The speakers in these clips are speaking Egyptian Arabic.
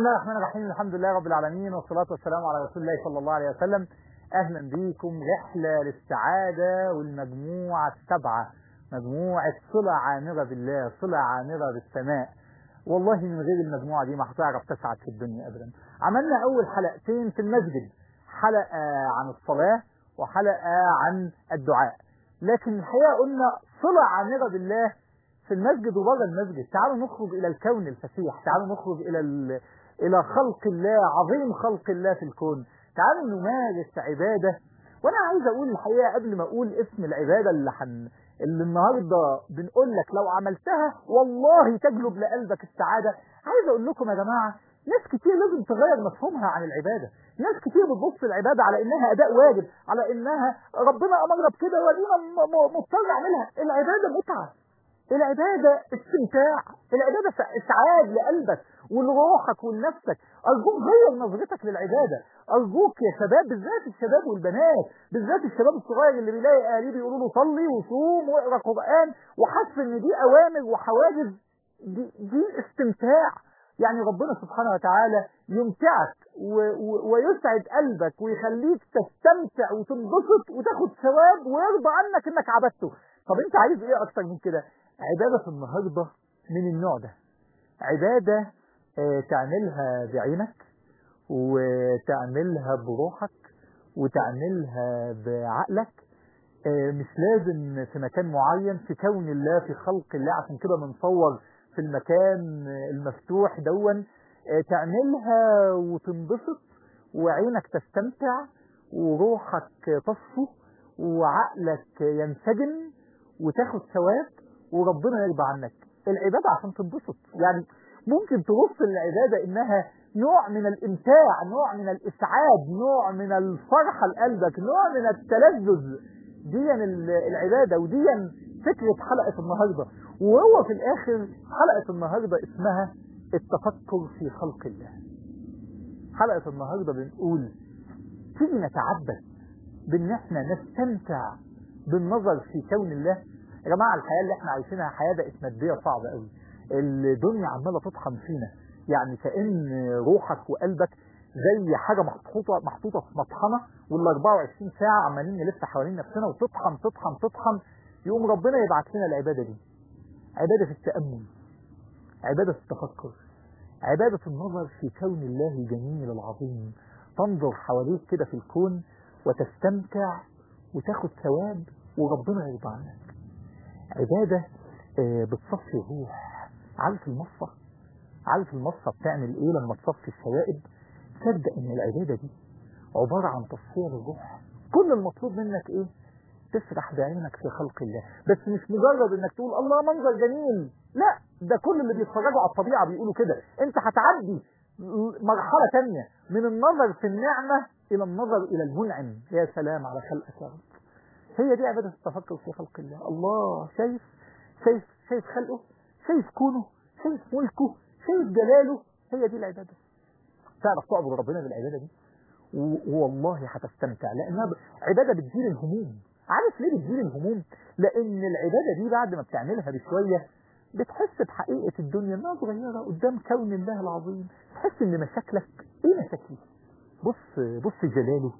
الله الرحمن الرحيم الحمد لله رب العالمين والصلاة والسلام على رسول الله صلى الله عليه وسلم أهلا بكم رحلة للسعادة والمجموعة السبعة مجموعة صلة عامرة بالله صلة عامرة بالسماء والله من غير المجموعة دي ما هتعرف تسعد في الدنيا أبدا عملنا أول حلقتين في المسجد حلقة عن الصلاة وحلقة عن الدعاء لكن الحقيقة قلنا صلة عامرة بالله في المسجد وبره المسجد تعالوا نخرج إلى الكون الفسيح تعالوا نخرج إلى ال... إلى خلق الله عظيم خلق الله في الكون تعالوا نمارس عبادة وأنا عايز أقول الحقيقة قبل ما أقول اسم العبادة اللي حن... اللي النهاردة بنقول لك لو عملتها والله تجلب لقلبك السعادة عايز أقول لكم يا جماعة ناس كتير لازم تغير مفهومها عن العبادة ناس كتير بتبص العبادة على إنها أداء واجب على إنها ربنا أمرنا بكده ودينا مضطر أعملها العبادة متعة العبادة استمتاع العبادة إسعاد لقلبك ولروحك ولنفسك أرجوك غير نظرتك للعبادة أرجوك يا شباب بالذات الشباب والبنات بالذات الشباب الصغير اللي بيلاقي أهاليه بيقولوا له صلي وصوم واقرا قرآن وحاسس إن دي أوامر وحواجز دي, دي استمتاع يعني ربنا سبحانه وتعالى يمتعك و و ويسعد قلبك ويخليك تستمتع وتنبسط وتاخد ثواب ويرضى عنك انك عبدته طب انت عايز ايه اكتر من كده عبادة النهاردة من النوع ده عبادة اه تعملها بعينك وتعملها بروحك وتعملها بعقلك اه مش لازم في مكان معين في كون الله في خلق الله عشان كده بنصور في المكان المفتوح دون اه تعملها وتنبسط وعينك تستمتع وروحك تصفو وعقلك ينسجم وتاخد ثواب وربنا يرضى عنك العبادة عشان تنبسط يعني ممكن تبص للعبادة انها نوع من الامتاع نوع من الاسعاد نوع من الفرحة لقلبك نوع من التلذذ دي العبادة ودي فكرة حلقة النهاردة وهو في الاخر حلقة النهاردة اسمها التفكر في خلق الله حلقة النهاردة بنقول تيجي نتعبد بان احنا نستمتع بالنظر في كون الله يا جماعة الحياة اللي احنا عايشينها حياة بقت مادية صعبة قوي الدنيا عمالة تطحن فينا يعني كأن روحك وقلبك زي حاجة محطوطة محطوطة في مطحنة وال 24 ساعة عمالين نلف حوالين نفسنا وتطحن تطحن تطحن يقوم ربنا يبعت لنا العبادة دي عبادة في التأمل عبادة في التفكر عبادة النظر في كون الله الجميل العظيم تنظر حواليك كده في الكون وتستمتع وتاخد ثواب وربنا يرضى عنك عبادة بتصفي الروح عارف المصة عارف المصة بتعمل ايه لما تصفي الشوائب تصدق ان العبادة دي عبارة عن تصفية للروح كل المطلوب منك ايه تسرح بعينك في خلق الله بس مش مجرد انك تقول الله منظر جميل لا ده كل اللي بيتفرجوا على الطبيعة بيقولوا كده انت هتعدي مرحلة تانية من النظر في النعمة الى النظر الى المنعم يا سلام على خلقك يا رب هي دي عبادة التفكر في خلق الله الله شايف شايف شايف خلقه شايف كونه شايف ملكه شايف جلاله هي دي العبادة تعرف تعبد ربنا بالعبادة دي والله هتستمتع لأنها عبادة بتزيل الهموم عارف ليه بتزيل الهموم لأن العبادة دي بعد ما بتعملها بشوية بتحس بحقيقة الدنيا انها صغيرة قدام كون الله العظيم تحس ان مشاكلك ايه مشاكلي بص بص جلاله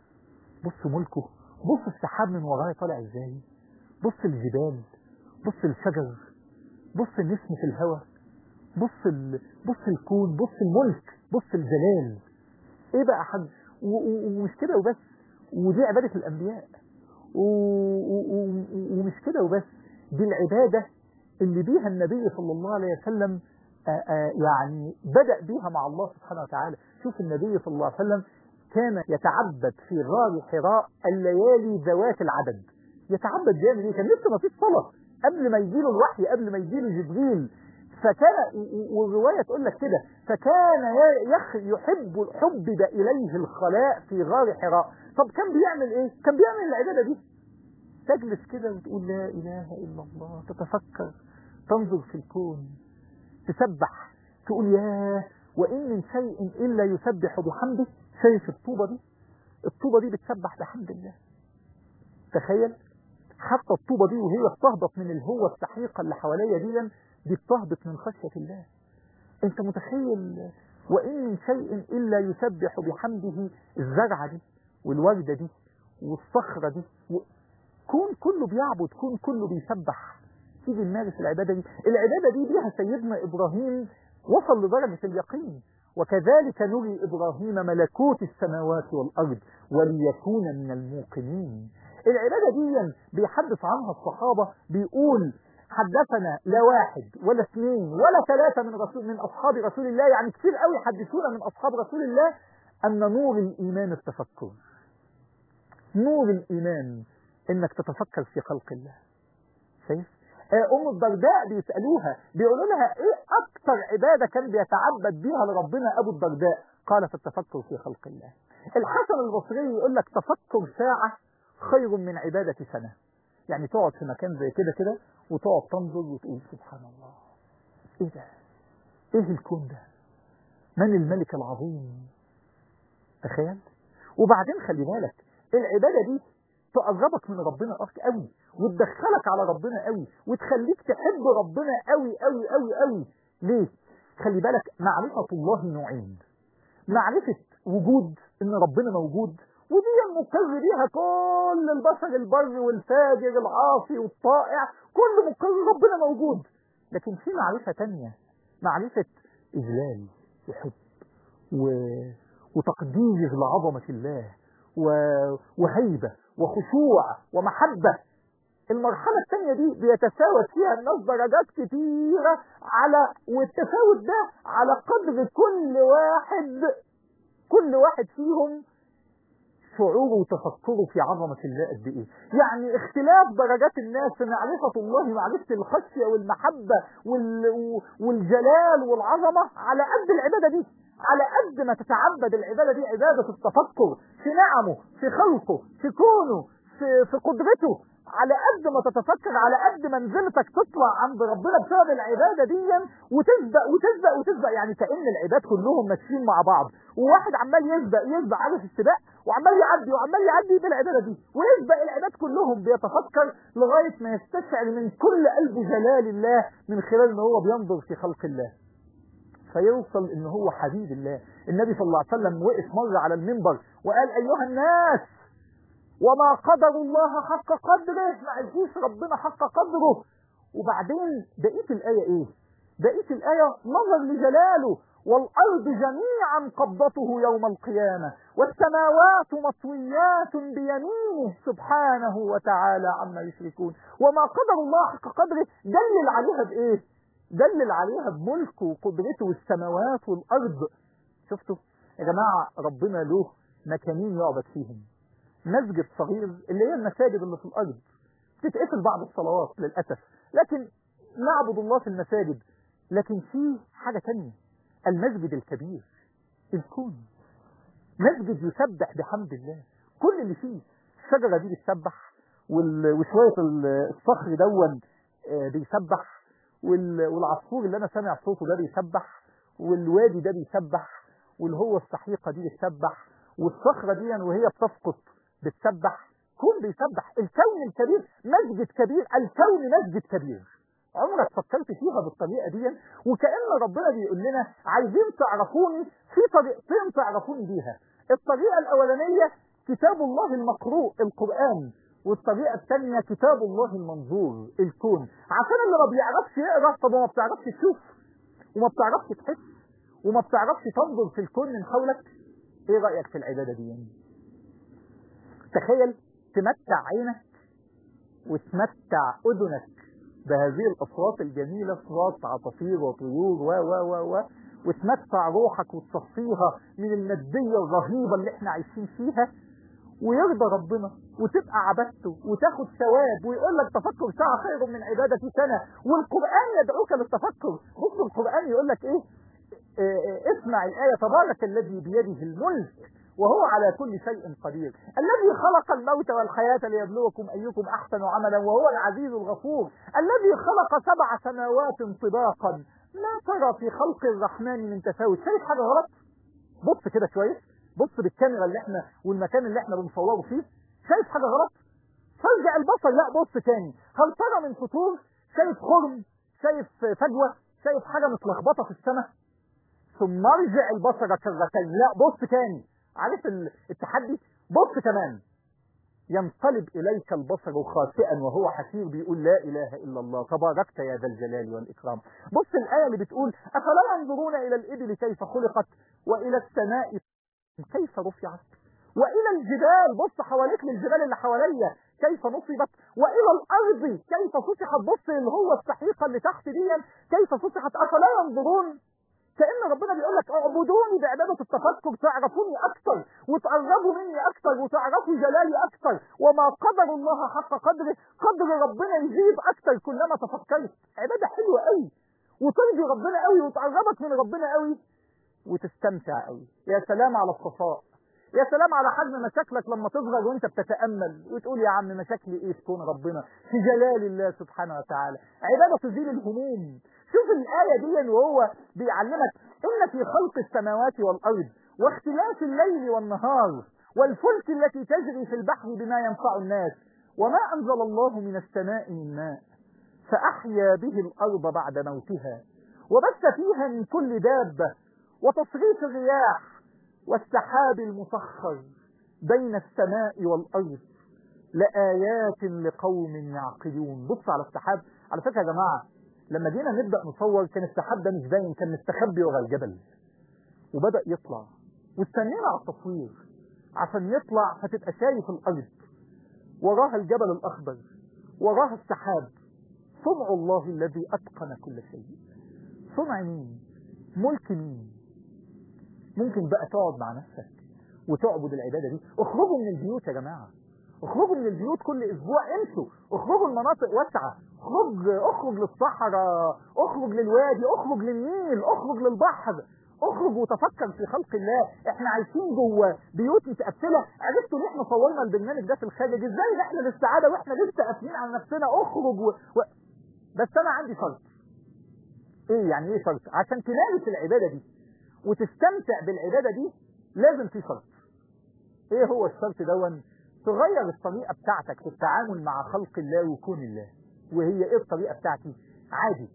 بص ملكه بص السحاب من ورايا طالع ازاي بص الجبال بص الشجر بص النسم في الهواء بص ال... بص الكون بص الملك بص الجلال ايه بقى حد ومش كده وبس ودي عبادة الانبياء و... و... ومش كده وبس دي العبادة اللي بيها النبي صلى الله عليه وسلم آآ آآ يعني بدأ بيها مع الله سبحانه وتعالى شوف النبي صلى الله عليه وسلم كان يتعبد في غار حراء الليالي ذوات العدد يتعبد بيعمل ايه كان لسه ما فيش صلاه قبل ما يجيله الوحي قبل ما يجيله جبريل فكان والروايه تقول لك كده فكان يحب حبب اليه الخلاء في غار حراء طب كان بيعمل ايه كان بيعمل العباده دي تجلس كده وتقول لا اله الا الله تتفكر تنظر في الكون تسبح تقول ياه وان من شيء الا يسبح بحمده شايف الطوبة دي الطوبة دي بتسبح بحمد الله تخيل حتى الطوبة دي وهي بتهبط من الهوة السحيقة اللي حواليا دي دي بتهبط من خشية الله انت متخيل وإن من شيء إلا يسبح بحمده الزرعة دي والوردة دي والصخرة دي و... كون كله بيعبد كون كله بيسبح تيجي نمارس العبادة دي العبادة دي بيها سيدنا إبراهيم وصل لدرجة اليقين وكذلك نري إبراهيم ملكوت السماوات والأرض وليكون من الموقنين العبادة دي بيحدث عنها الصحابة بيقول حدثنا لا واحد ولا اثنين ولا ثلاثة من رسول من أصحاب رسول الله يعني كتير قوي حدثونا من أصحاب رسول الله أن نور الإيمان التفكر نور الإيمان إنك تتفكر في خلق الله شايف أم الدرداء بيسألوها بيقولوا لها إيه أكثر عبادة كان بيتعبد بيها لربنا أبو الدرداء قالت التفكر في خلق الله الحسن البصري يقول لك تفكر ساعة خير من عبادة سنة يعني تقعد في مكان زي كده كده وتقعد تنظر وتقول سبحان الله ايه ده ايه الكون ده من الملك العظيم تخيل وبعدين خلي بالك العبادة دي تقربك من ربنا قوي وتدخلك على ربنا قوي وتخليك تحب ربنا قوي قوي قوي قوي ليه خلي بالك معرفة الله نوعين معرفة وجود ان ربنا موجود ودي المقر بيها كل البشر البر والفاجر العاصي والطائع كل مقر ربنا موجود لكن في معرفة تانية معرفة إجلال وحب و... وتقدير لعظمة الله و... وهيبة وخشوع ومحبة المرحلة الثانية دي بيتساوت فيها الناس درجات كتيرة على والتفاوت ده على قدر كل واحد كل واحد فيهم شعوره وتفكره في عظمة الله قد ايه يعني اختلاف درجات الناس في معرفة الله معرفة الخشية والمحبة وال... والجلال والعظمة على قد العبادة دي على قد ما تتعبد العبادة دي عبادة التفكر في نعمه في خلقه في كونه في, في قدرته على قد ما تتفكر على قد منزلتك تطلع عند ربنا بسبب العبادة دي وتسبق وتسبق وتسبق يعني كأن العباد كلهم ماشيين مع بعض وواحد عمال يسبق يسبق عارف السباق وعمال يعدي وعمال يعدي بالعبادة دي ويسبق العباد كلهم بيتفكر لغاية ما يستشعر من كل قلبه جلال الله من خلال ما هو بينظر في خلق الله فيوصل ان هو حبيب الله النبي صلى الله عليه وسلم وقف مرة على المنبر وقال ايها الناس وما قدر الله حق قدره ما عرفوش ربنا حق قدره وبعدين بقية الآية ايه بقية الآية نظر لجلاله والأرض جميعا قبضته يوم القيامة والسماوات مطويات بيمينه سبحانه وتعالى عما يشركون وما قدر الله حق قدره دلل عليها بإيه دلل عليها بملكه وقدرته والسماوات والأرض شفتوا يا جماعة ربنا له مكانين يعبد فيهم مسجد صغير اللي هي المساجد اللي في الأرض تتقفل بعد الصلوات للأسف لكن نعبد الله في المساجد لكن في حاجة تانية المسجد الكبير الكون مسجد يسبح بحمد الله كل اللي فيه الشجرة دي بتسبح وشوية الصخر دون بيسبح والعصفور اللي انا سامع صوته ده بيسبح والوادي ده بيسبح واللي هو السحيقة دي بتسبح والصخرة دي وهي بتسقط بتسبح كون بيسبح الكون الكبير مسجد كبير الكون مسجد كبير عمرك فكرت فيها بالطريقة دي وكأن ربنا بيقول لنا عايزين تعرفوني في طريقتين تعرفوني بيها الطريقة الأولانية كتاب الله المقروء القرآن والطريقة الثانية كتاب الله المنظور الكون عشان اللي ما بيعرفش يقرأ طب ما بتعرفش تشوف وما بتعرفش تحس وما بتعرفش تنظر في الكون من حولك ايه رأيك في العبادة دي يعني تخيل تمتع عينك وتمتع أذنك بهذه الأصوات الجميلة أصوات عصافير وطيور و و و و وتمتع روحك وتصفيها من المادية الرهيبة اللي احنا عايشين فيها ويرضى ربنا وتبقى عبادته وتاخد ثواب ويقول لك تفكر ساعة خير من عبادة سنة والقرآن يدعوك للتفكر بص القرآن يقول لك ايه, إيه, إيه اسمع الآية تبارك الذي بيده الملك وهو على كل شيء قدير الذي خلق الموت والحياة ليبلوكم أيكم أحسن عملا وهو العزيز الغفور الذي خلق سبع سماوات طباقا ما ترى في خلق الرحمن من تفاوت شايف حاجة غلط بص كده شوية بص بالكاميرا اللي احنا والمكان اللي احنا بنصوره فيه شايف حاجة غلط فرجع البصر لا بص تاني هل ترى من فطور شايف خرم شايف فجوة شايف حاجة متلخبطة في السماء ثم ارجع البصر كرتين لا بص تاني عارف ال- التحدي بص كمان ينقلب إليك البصر خاسئا وهو حسير بيقول لا إله إلا الله تباركت يا ذا الجلال والإكرام بص الآية اللي بتقول أفلا ينظرون إلى الإبل كيف خلقت وإلى السماء كيف رفعت وإلى الجبال بص حواليك للجبال اللي حواليا كيف نصبت وإلى الأرض كيف سطحت بص اللي هو السحيقة اللي تحت دي كيف سطحت أفلا ينظرون كأن ربنا بيقول لك اعبدوني بعبادة التفكر تعرفوني أكثر وتقربوا مني أكثر وتعرفوا جلالي أكثر وما قدر الله حق قدره قدر ربنا يزيد أكثر كلما تفكرت عبادة حلوة قوي وترضي ربنا قوي وتقربك من ربنا قوي وتستمتع قوي يا سلام على الصفاء يا سلام على حجم مشاكلك لما تصغر وانت بتتأمل وتقول يا عم مشاكلي ايه في كون ربنا في جلال الله سبحانه وتعالى عبادة تزيل الهموم شوف الآية دي وهو بيعلمك إن في خلق السماوات والأرض واختلاف الليل والنهار والفلك التي تجري في البحر بما ينفع الناس وما أنزل الله من السماء من ماء فأحيا به الأرض بعد موتها وبث فيها من كل دابة وتصريف الرياح والسحاب المسخر بين السماء والأرض لآيات لقوم يعقلون بص على السحاب على فكرة يا جماعة لما جينا نبدأ نصور كان السحاب ده مش باين كان مستخبي ورا الجبل وبدأ يطلع واستنينا على التصوير عشان يطلع فتبقى شايف الأرض وراها الجبل الأخضر وراها السحاب صنع الله الذي أتقن كل شيء صنع مين ملك مين ممكن بقى تقعد مع نفسك وتعبد العبادة دي اخرجوا من البيوت يا جماعة اخرجوا من البيوت كل اسبوع امشوا اخرجوا المناطق واسعة اخرج اخرج للصحراء اخرج للوادي اخرج للنيل اخرج للبحر اخرج وتفكر في خلق الله احنا عايشين جوه بيوت متقفله عرفتوا ليه احنا صورنا البرنامج ده في الخارج ازاي رحله للسعاده واحنا لسه قافلين على نفسنا اخرج و... و... بس انا عندي شرط ايه يعني ايه شرط عشان تمارس العباده دي وتستمتع بالعباده دي لازم في شرط ايه هو الشرط دون تغير الطريقه بتاعتك في التعامل مع خلق الله وكون الله وهي ايه الطريقه بتاعتي عادي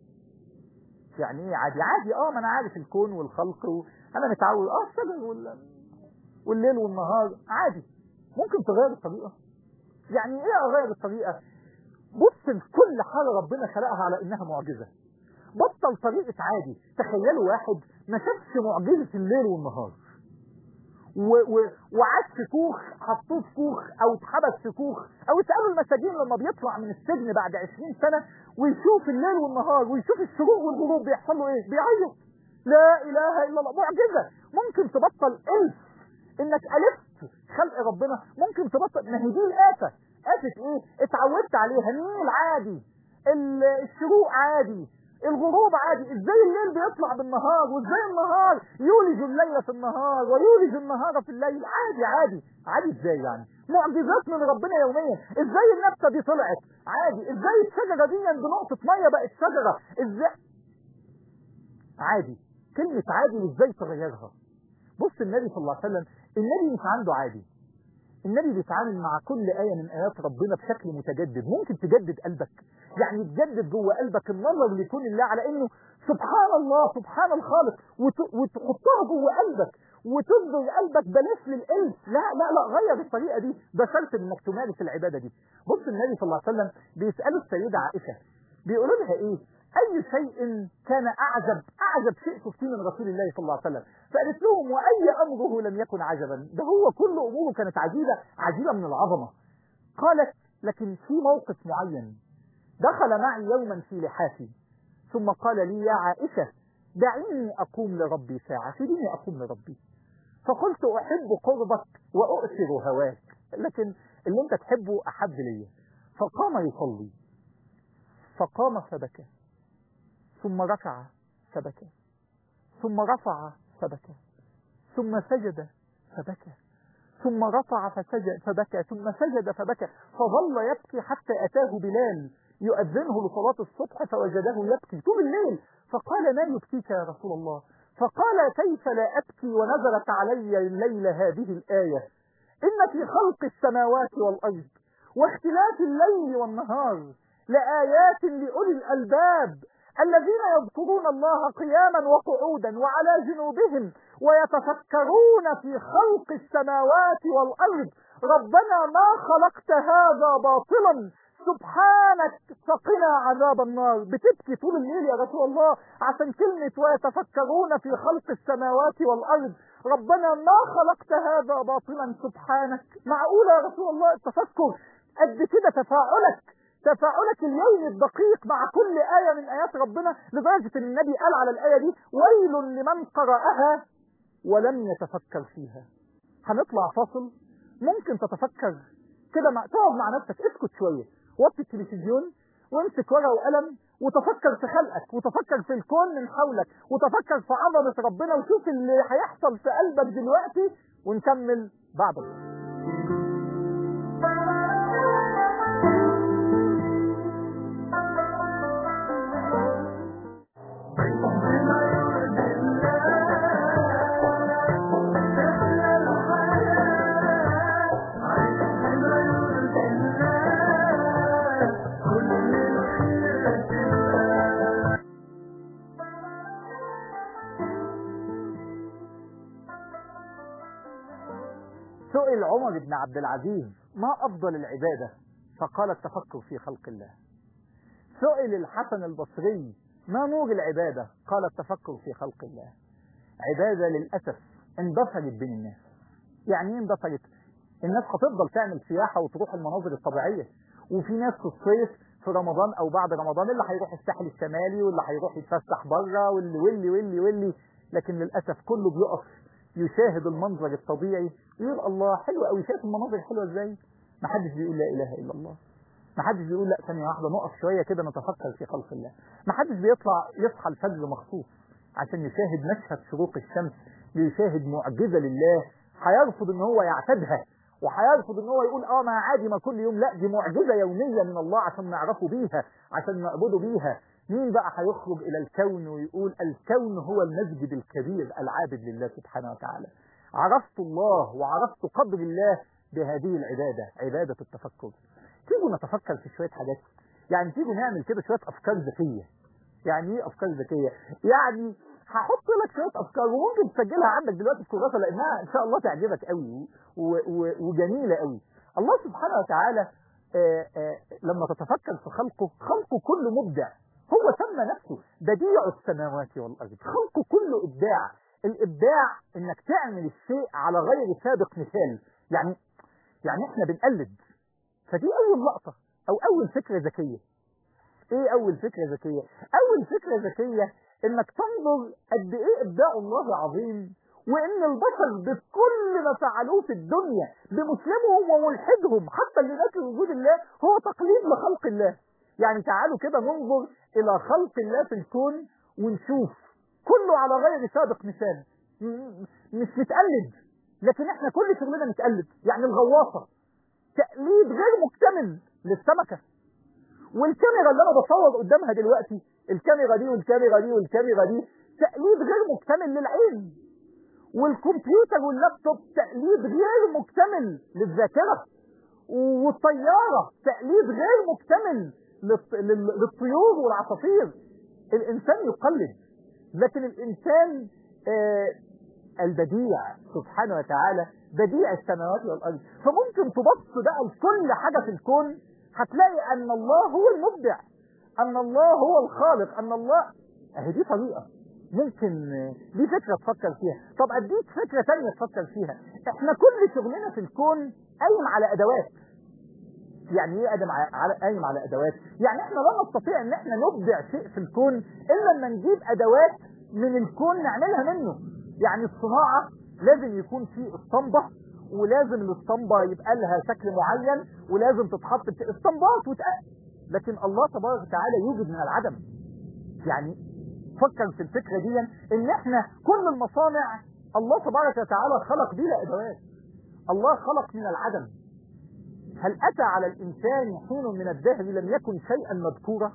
يعني ايه عادي عادي اه ما انا عارف الكون والخلق و... انا متعود اه الشجر وال... والليل والنهار عادي ممكن تغير الطريقه يعني ايه اغير الطريقه بص لكل حاجه ربنا خلقها على انها معجزه بطل طريقه عادي تخيلوا واحد ما شافش معجزه الليل والنهار و... و... وعاش في كوخ حطوه في كوخ او اتحبس في كوخ او اتقابل المساجين لما بيطلع من السجن بعد 20 سنة ويشوف الليل والنهار ويشوف الشروق والغروب بيحصل له ايه بيعيط لا اله الا الله معجزة ممكن تبطل الف انك الفت خلق ربنا ممكن تبطل ما هي دي الآفة آفة ايه اتعودت عليها النيل عادي ال- الشروق عادي الغروب عادي ازاي الليل بيطلع بالنهار وازاي النهار يولج الليل في النهار ويولج النهار في الليل عادي عادي عادي ازاي يعني معجزات من ربنا يوميا ازاي النبتة دي طلعت عادي ازاي الشجرة دي بنقطة مية بقت شجرة ازاي عادي كلمة عادي وازاي تغيرها بص النبي صلى الله عليه وسلم النبي مش عنده عادي النبي بيتعامل مع كل آية من آيات ربنا بشكل متجدد ممكن تجدد قلبك يعني تجدد جوه قلبك النظر لكون الله على انه سبحان الله سبحان الخالق وت- وتحطها جوه قلبك وتنظر قلبك بلاش للقلب لا لا لا غير الطريقة دي ده شرط انك تمارس العبادة دي بص النبي صلى الله عليه وسلم بيسألوا السيدة عائشة بيقولوا لها ايه اي شيء كان اعجب اعجب شيء شفتيه من رسول الله صلى الله عليه وسلم فقالت لهم واي امره لم يكن عجبا ده هو كل اموره كانت عجيبه عجيبه من العظمه قالت لكن في موقف معين دخل معي يوما في لحافي ثم قال لي يا عائشه دعيني اقوم لربي ساعه سيبيني اقوم لربي فقلت احب قربك واؤثر هواك لكن اللي انت تحبه احب ليا فقام يصلي فقام فبكى ثم ركع فبكى ثم رفع فبكى ثم سجد فبكى ثم رفع فسجد فبكى ثم سجد فبكى فظل يبكي حتى أتاه بلال يؤذنه لصلاة الصبح فوجده يبكي طول الليل فقال ما يبكيك يا رسول الله فقال كيف لا أبكي ونزلت علي الليل هذه الآية إن في خلق السماوات والأرض واختلاف الليل والنهار لآيات لأولي الألباب الذين يذكرون الله قياما وقعودا وعلى جنوبهم ويتفكرون في خلق السماوات والأرض ربنا ما خلقت هذا باطلا سبحانك فقنا عذاب النار بتبكي طول الليل يا رسول الله عشان كلمة ويتفكرون في خلق السماوات والأرض ربنا ما خلقت هذا باطلا سبحانك معقولة يا رسول الله التفكر قد كده تفاعلك تفاعلك اليومي الدقيق مع كل آية من آيات ربنا لدرجة ان النبي قال على الآية دي ويل لمن قرأها ولم يتفكر فيها هنطلع فاصل ممكن تتفكر كده مع... تقعد مع نفسك اسكت شوية وطي التلفزيون وامسك ورقة وقلم وتفكر في خلقك وتفكر في الكون من حولك وتفكر في عظمة ربنا وشوف اللي هيحصل في قلبك دلوقتي ونكمل بعد سئل عمر بن عبد العزيز ما أفضل العبادة فقال التفكر في خلق الله سئل الحسن البصري ما نور العبادة قال التفكر في خلق الله عبادة للأسف اندثرت بين الناس يعني ايه اندثرت الناس هتفضل تعمل سياحة وتروح المناظر الطبيعية وفي ناس في الصيف في رمضان او بعد رمضان اللي هيروح الساحل الشمالي واللي هيروح يتفسح بره واللي واللي واللي واللي لكن للاسف كله بيقف يشاهد المنظر الطبيعي يقول الله حلو قوي شايف المناظر حلوه ازاي ما حدش بيقول لا اله الا الله ما حدش بيقول لا ثانيه واحده نقف شويه كده نتفكر في خلق الله ما حدش بيطلع يصحى الفجر مخصوص عشان يشاهد مشهد شروق الشمس ليشاهد معجزه لله هيرفض ان هو يعتادها وهيرفض ان هو يقول اه ما عادي ما كل يوم لا دي معجزه يوميه من الله عشان نعرفه بيها عشان نعبده بيها مين بقى هيخرج الى الكون ويقول الكون هو المسجد الكبير العابد لله سبحانه وتعالى عرفت الله وعرفت قدر الله بهذه العبادة عبادة التفكر تيجوا نتفكر في شوية حاجات يعني تيجوا نعمل كده شوية أفكار ذكية يعني ايه أفكار ذكية يعني هحط لك شوية أفكار وممكن تسجلها عندك دلوقتي في كراسة لأنها إن شاء الله تعجبك قوي و- و- وجميلة قوي الله سبحانه وتعالى آآ آآ لما تتفكر في خلقه خلقه كله مبدع هو سمى نفسه بديع السماوات والأرض خلقه كله إبداع الإبداع إنك تعمل الشيء على غير سابق مثال يعني يعني إحنا بنقلد فدي أول لقطة أو أول فكرة ذكية إيه أول فكرة ذكية؟ أول فكرة ذكية إنك تنظر قد إيه إبداع الله عظيم وإن البشر بكل ما فعلوه في الدنيا بمسلمهم وملحدهم حتى اللي داخل وجود الله هو تقليد لخلق الله يعني تعالوا كده ننظر إلى خلق الله في الكون ونشوف كله على غير سابق مثال م- مش نتقلد لكن احنا كل شغلنا نتقلد يعني الغواصة تقليد غير مكتمل للسمكة والكاميرا اللي انا بصور قدامها دلوقتي الكاميرا دي والكاميرا دي والكاميرا دي تقليد غير مكتمل للعين والكمبيوتر واللابتوب تقليد غير مكتمل للذاكرة والطيارة تقليد غير مكتمل للط- لل- للطيور والعصافير الإنسان يقلد لكن الإنسان آه البديع سبحانه وتعالى بديع السماوات والأرض فممكن تبص بقى لكل حاجة في الكون هتلاقي أن الله هو المبدع أن الله هو الخالق أن الله أهي دي طريقة ممكن آه، دي فكرة تفكر فيها طب أديك فكرة تانية تفكر فيها احنا كل شغلنا في الكون قايم على أدوات يعني ايه قايم على على- قايم على ادوات يعني احنا لا نستطيع ان احنا نبدع شيء في الكون الا لما نجيب ادوات من الكون نعملها منه يعني الصناعه لازم يكون في اسطمبه ولازم الاسطمبه يبقى لها شكل معين ولازم تتحط في اسطمبات وتقل لكن الله تبارك وتعالى يوجد من العدم يعني فكر في الفكره دي ان احنا كل المصانع الله تبارك وتعالى خلق بلا ادوات الله خلق من العدم هل أتى على الإنسان حين من الدهر لم يكن شيئا مذكورا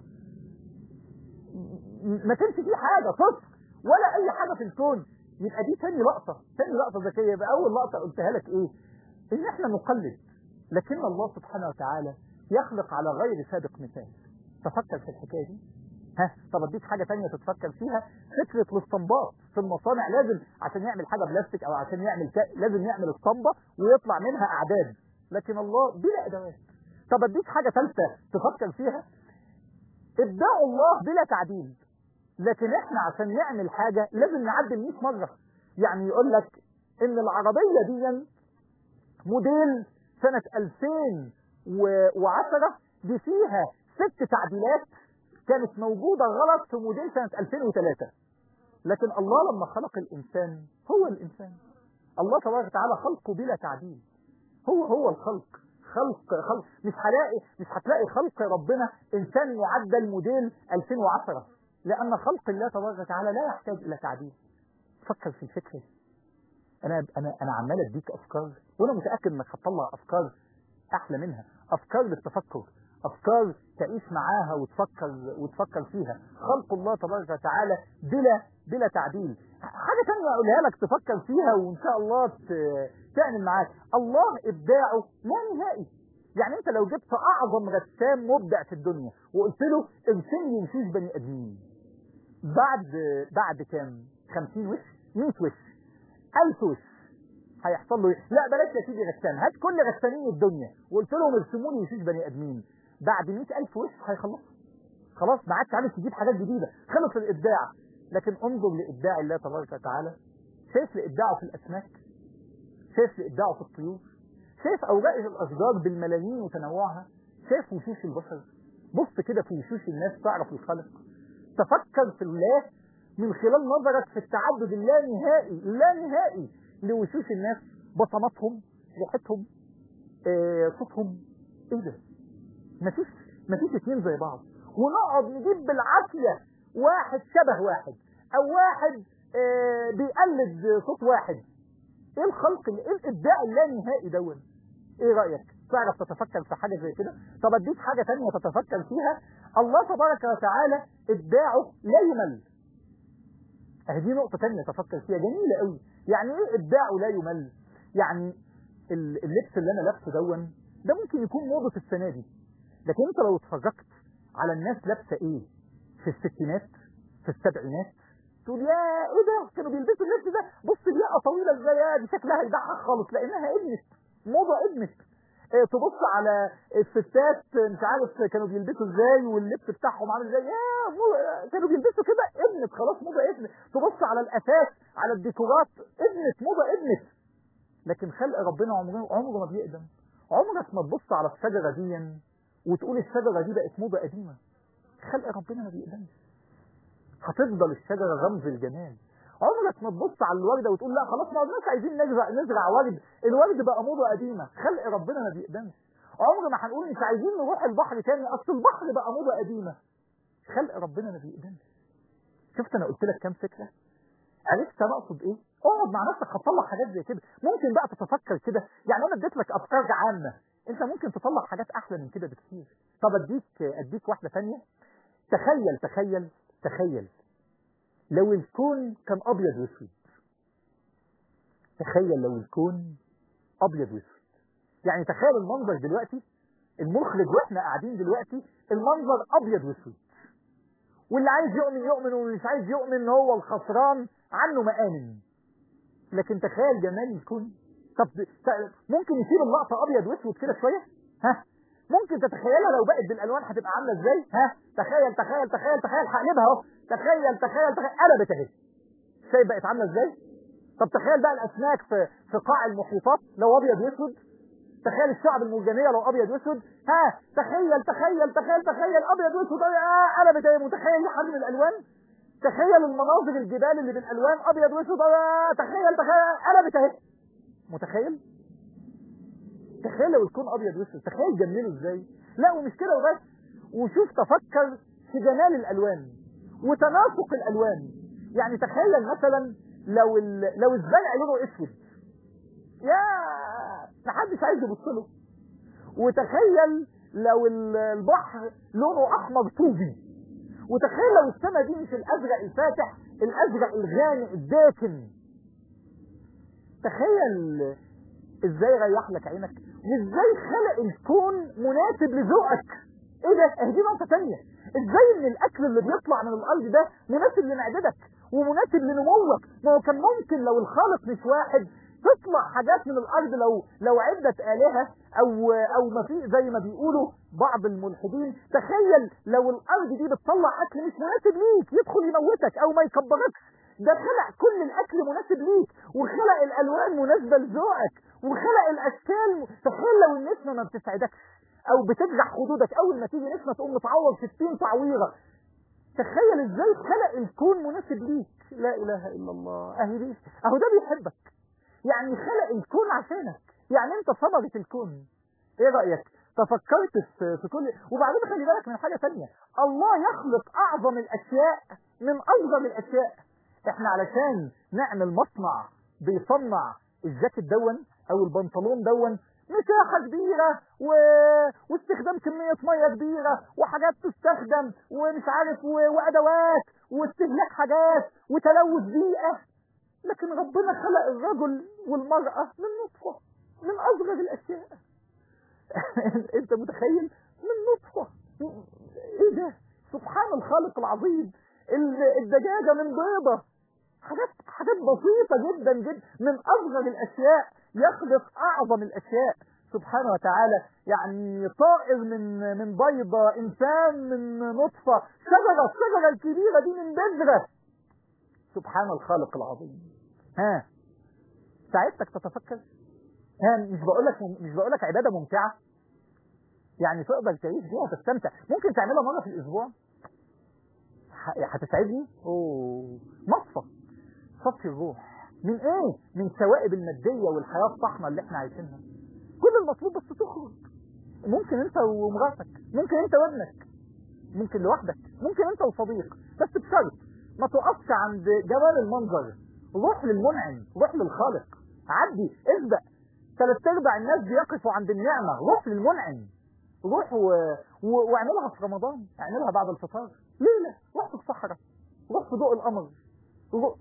م- ما كانش فيه حاجة صفر ولا أي حاجة في الكون يبقى دي تاني لقطة تاني لقطة ذكية يبقى أول لقطة قلتها لك إيه إن إحنا نقلد لكن الله سبحانه وتعالى يخلق على غير سابق مثال تفكر في الحكاية دي ها طب اديك حاجه تانية تتفكر فيها فكره الاستنباط في المصانع لازم عشان يعمل حاجه بلاستيك او عشان يعمل كا... لازم يعمل اسطمبه ويطلع منها اعداد لكن الله بلا ادوات طب اديك حاجه ثالثه تفكر فيها ابداع الله بلا تعديل لكن احنا عشان نعمل حاجه لازم نعدل 100 مره يعني يقول لك ان العربيه دي موديل سنه 2010 دي فيها ست تعديلات كانت موجودة غلط في موديل سنة 2003 لكن الله لما خلق الإنسان هو الإنسان الله تبارك وتعالى خلقه بلا تعديل هو هو الخلق خلق خلق مش هلاقي مش هتلاقي خلق ربنا إنسان معدل موديل 2010 لأن خلق الله تبارك وتعالى لا يحتاج إلى تعديل فكر في الفكرة أنا أنا أنا عمال أديك أفكار وأنا متأكد إنك هتطلع أفكار أحلى منها أفكار للتفكر افكار تعيش معاها وتفكر وتفكر فيها خلق الله تبارك وتعالى بلا بلا تعديل حاجه ثانيه اقولها لك تفكر فيها وان شاء الله تعمل معاك الله ابداعه لا نهائي يعني انت لو جبت اعظم رسام مبدع في الدنيا وقلت له ارسم لي وشوش بني ادمين بعد بعد كام 50 وش 100 وش 1000 وش هيحصل له لا بلاش يا سيدي رسام هات كل رسامين الدنيا وقلت لهم ارسموا لي وشوش بني ادمين بعد 100000 وش هيخلصوا خلاص ما عادش عارف تجيب حاجات جديده خلص الابداع لكن انظر لابداع الله تبارك وتعالى شايف لابداعه في الاسماك شايف لابداعه في الطيور شايف اوراق الاشجار بالملايين وتنوعها شايف وشوش البشر بص كده في وشوش الناس تعرف الخالق تفكر في الله من خلال نظرك في التعدد اللانهائي اللانهائي لوشوش الناس بصماتهم ريحتهم آه، صوتهم ايه ده مفيش مفيش اتنين زي بعض ونقعد نجيب بالعافيه واحد شبه واحد او واحد آه بيقلد صوت واحد ايه الخلق ايه الابداع اللانهائي دون ايه رايك تعرف تتفكر في حاجه زي كده طب اديك حاجه تانية تتفكر فيها الله تبارك وتعالى ابداعه لا يمل اهي دي نقطه تانية تفكر فيها جميله قوي يعني ايه ابداعه لا يمل يعني اللبس اللي انا لابسه دون ده ممكن يكون موضه السنه دي لكن انت لو اتفرجت على الناس لابسه ايه في الستينات في السبعينات تقول يا ايه ده كانوا بيلبسوا اللبس ده بص الياقه طويله ازاي يا دي شكلها يضحك خالص لانها ادمت موضه ادمت اه تبص على الستات مش عارف كانوا بيلبسوا ازاي واللبس بتاعهم عامل ازاي يا مو- كانوا بيلبسوا كده ادمت خلاص موضه ادمت تبص على الاساس على الديكورات ادمت موضه ادمت لكن خلق ربنا عمره عمره ما بيقدم عمرك ما تبص على الشجره دي وتقول الشجره دي بقت موضه قديمه خلق ربنا ما بيقدمش هتفضل الشجره رمز الجمال عمرك ما تبص على الورده وتقول لا خلاص ما الناس عايزين نزرع نزرع ورد الورد بقى موضه قديمه خلق ربنا ما بيقدمش عمر ما هنقول مش عايزين نروح البحر تاني اصل البحر بقى موضه قديمه خلق ربنا ما بيقدمش شفت انا قلت لك كام فكره عرفت انا اقصد ايه اقعد مع نفسك هتطلع حاجات زي كده ممكن بقى تتفكر كده يعني انا اديت لك افكار عامه انت ممكن تطلع حاجات احلى من كده بكتير طب اديك اديك واحده ثانيه تخيل تخيل تخيل لو الكون كان ابيض واسود تخيل لو الكون ابيض واسود يعني تخيل المنظر دلوقتي المخرج واحنا قاعدين دلوقتي المنظر ابيض واسود واللي عايز يؤمن يؤمن واللي مش عايز يؤمن هو الخسران عنه مآمن لكن تخيل جمال الكون طب ت- ممكن يصير اللقطه ابيض واسود كده شويه ها ممكن تتخيلها لو بقت بالالوان هتبقى عامله ازاي ها تخيل تخيل تخيل تخيل هقلبها اهو تخيل تخيل تخيل قلبت اهي شايف بقت عامله ازاي طب تخيل بقى الاسماك في في قاع المحيطات لو ابيض واسود تخيل الشعب المرجانيه لو ابيض واسود ها تخيل تخيل تخيل تخيل ابيض واسود اه قلبت اهي متخيل يا حجم الالوان تخيل المناظر الجبال اللي بالالوان ابيض واسود اه تخيل تخيل قلبت اهي متخيل تخيل لو الكون ابيض واسود تخيل جمله ازاي لا ومش كده وبس وشوف تفكر في جمال الالوان وتناسق الالوان يعني تخيل مثلا لو ال... لو الزرع لونه اسود يا محدش عايز يبص له وتخيل لو ال- البحر لونه احمر طوبي وتخيل لو السماء دي مش الازرق الفاتح الازرق الغامق الداكن تخيل ازاي ريح لك عينك وازاي خلق الكون مناسب لذوقك ايه ده اهي دي نقطه تانية ازاي ان الاكل اللي بيطلع من الارض ده مناسب لمعدتك ومناسب لنموك ما هو كان ممكن لو الخالق مش واحد تطلع حاجات من الارض لو لو عدة آلهة او او ما في زي ما بيقولوا بعض الملحدين تخيل لو الارض دي بتطلع اكل مش مناسب ليك يدخل يموتك او ما يكبركش ده خلق كل الاكل مناسب ليك وخلق الالوان مناسبة لذوقك وخلق الاشكال تخيل لو النسمة ما بتسعدكش او بتجرح خدودك اول ما تيجي نسمة تقوم متعور 60 تعويرة تخيل ازاي خلق الكون مناسب ليك لا اله الا الله اهي دي اهو ده بيحبك يعني خلق الكون عشانك يعني انت ثمرة الكون ايه رأيك تفكرت في في كل وبعدين خلي بالك من حاجة تانية الله يخلق اعظم الاشياء من اصغر الاشياء احنا علشان نعمل مصنع بيصنع الجاكيت دون او البنطلون دون مساحة كبيرة و... واستخدام كمية مية كبيرة وحاجات تستخدم ومش عارف و... وأدوات واستهلاك حاجات وتلوث بيئة لكن ربنا خلق الرجل والمرأة من نطفة من أصغر الأشياء أنت متخيل من نطفة إيه ده سبحان الخالق العظيم الدجاجة من بيضة حاجات حاجات بسيطة جدا جدا من أصغر الأشياء يخلق أعظم الأشياء سبحانه وتعالى يعني طائر من من بيضة إنسان من نطفة شجرة الشجرة الكبيرة دي من بذرة سبحان الخالق العظيم ها ساعدتك تتفكر ها مش بقول لك مش بقول لك عبادة ممتعة يعني تقدر تعيش فيها وتستمتع ممكن تعملها مرة في الأسبوع هتسعدني اوه مصفى صفي الروح من ايه من ثوائب المادية والحياة الصحنة اللي احنا عايشينها كل المطلوب بس تخرج ممكن انت ومراتك ممكن انت وابنك ممكن لوحدك ممكن انت وصديق بس بشرط ما تقفش عند جمال المنظر روح للمنعم روح للخالق عدي اسبق ثلاث ارباع الناس بيقفوا عند النعمة روح للمنعم روح و... و... واعملها في رمضان اعملها بعد الفطار ليلة روح في الصحراء روح في ضوء القمر روح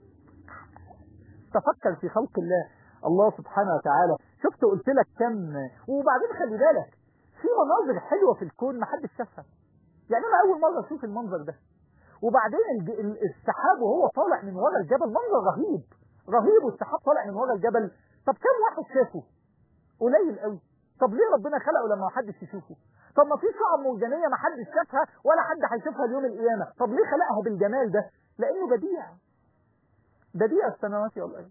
تفكر في خلق الله الله سبحانه وتعالى شفت قلت لك كم وبعدين خلي بالك في مناظر حلوة في الكون ما حدش شافها يعني انا اول مرة اشوف المنظر ده وبعدين السحاب وهو طالع من ورا الجبل منظر رهيب رهيب والسحاب طالع من ورا الجبل طب كم واحد شافه قليل قوي طب ليه ربنا خلقه لما ما حدش يشوفه طب ما في شعب مرجانيه ما حدش شافها ولا حد هيشوفها اليوم القيامه طب ليه خلقها بالجمال ده لانه بديع بديع السماوات والارض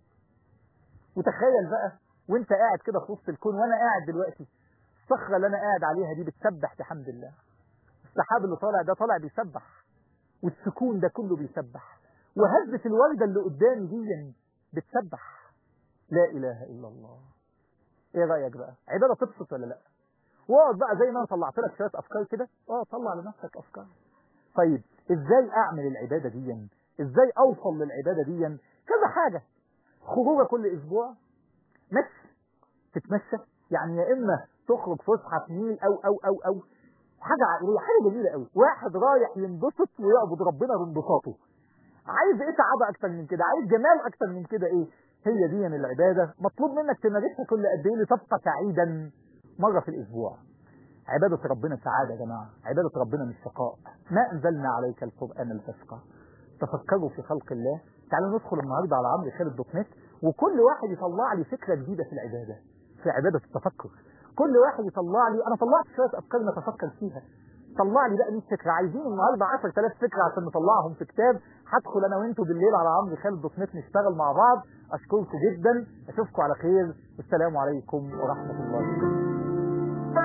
وتخيل بقى وانت قاعد كده في وسط الكون وانا قاعد دلوقتي الصخره اللي انا قاعد عليها دي بتسبح بحمد الله السحاب اللي طالع ده طالع بيسبح والسكون ده كله بيسبح وهزة الوردة اللي قدامي دي بتسبح لا اله الا الله ايه رايك بقى عباده تبسط ولا لا واقعد بقى زي ما انا طلعت لك شويه افكار كده اه طلع لنفسك افكار طيب ازاي اعمل العباده دي ازاي اوصل للعباده دي كذا حاجه خروجه كل اسبوع مشي تتمشى يعني يا اما تخرج فسحه في نيل او او او او حاجه عائليه حاجه جميله قوي واحد رايح ينبسط ويعبد ربنا بانبساطه عايز ايه سعاده اكتر من كده عايز جمال اكتر من كده ايه هي دي من العبادة مطلوب منك تمارسها كل قد ايه لتبقى سعيدا مرة في الأسبوع عبادة ربنا سعادة يا جماعة عبادة ربنا مش شقاء ما أنزلنا عليك القرآن لتشقى تفكروا في خلق الله تعالوا ندخل النهاردة على عمرو خالد دوت نت وكل واحد يطلع لي فكرة جديدة في العبادة في عبادة التفكر كل واحد يطلع لي أنا طلعت شوية أفكار نتفكر فيها طلع لي بقى 100 فكرة عايزين النهارده 10000 فكرة عشان نطلعهم في كتاب هدخل انا وانتوا بالليل على عمرو خالد دوت نت نشتغل مع بعض اشكركم جدا اشوفكم على خير والسلام عليكم ورحمة الله وبركاته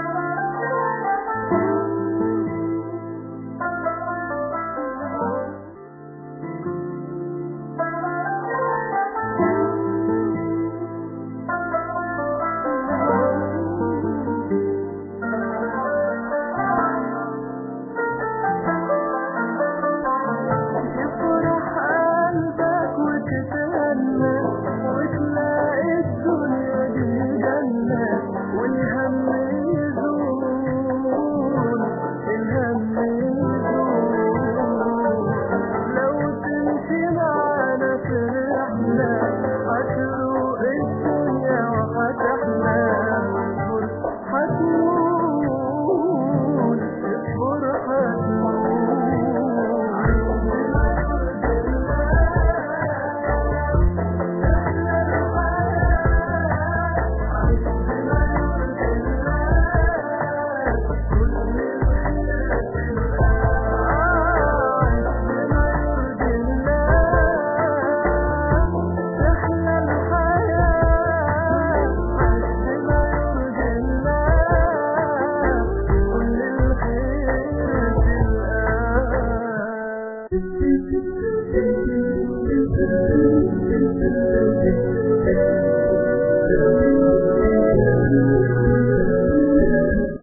يفرح قلبك وتتهنى وتلاقي الدنيا دي جنة والهم في